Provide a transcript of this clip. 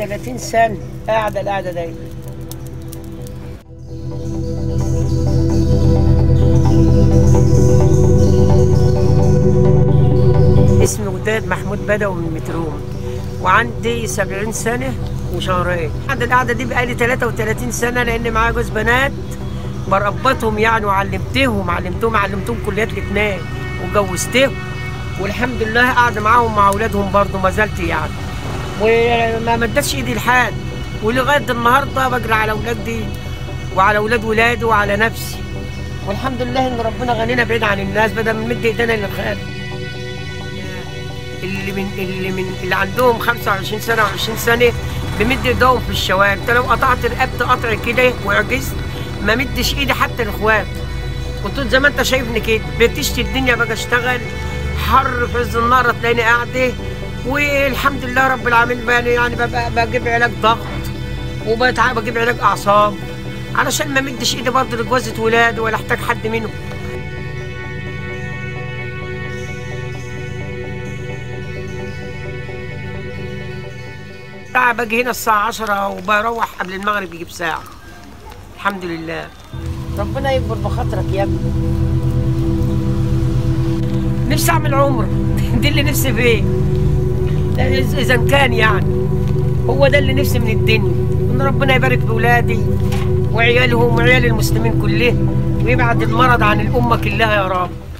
30 سنة قاعدة القعدة دي اسمي وداد محمود بدوي من متروم وعندي 70 سنة وشهرين قاعد القعدة دي بقالي 33 سنة لأن معايا جوز بنات بربطهم يعني وعلمتهم علمتهم علمتهم كليات الاثنين وجوزتهم والحمد لله قاعدة معاهم مع أولادهم برضه ما زلت يعني وما مدتش ايدي لحد ولغايه النهارده بجري على اولادي وعلى اولاد ولادي وعلى نفسي والحمد لله ان ربنا غنينا بعيد عن الناس بدل ما نمد ايدينا للخير اللي من اللي من اللي عندهم 25 سنه و20 سنه بمد ايدهم في الشوارع انت لو قطعت رقبتي قطع كده وعجزت ما مدش ايدي حتى لاخواتي قلت زي ما انت شايفني كده بتشتي الدنيا بقى اشتغل حر في عز النهار تلاقيني قاعده والحمد لله رب العالمين بقى يعني ببقى بجيب علاج ضغط وبتعب بجيب علاج اعصاب علشان ما مدش ايدي برضه لجوازة ولادي ولا احتاج حد منهم ساعة باجي هنا الساعة 10 وبروح قبل المغرب يجيب ساعة الحمد لله ربنا يكبر بخاطرك يا ابني نفسي اعمل عمره دي اللي نفسي فيه اذا كان يعني هو ده اللي نفسي من الدنيا ان ربنا يبارك باولادي وعيالهم وعيال المسلمين كلهم ويبعد المرض عن الامه كلها يا رب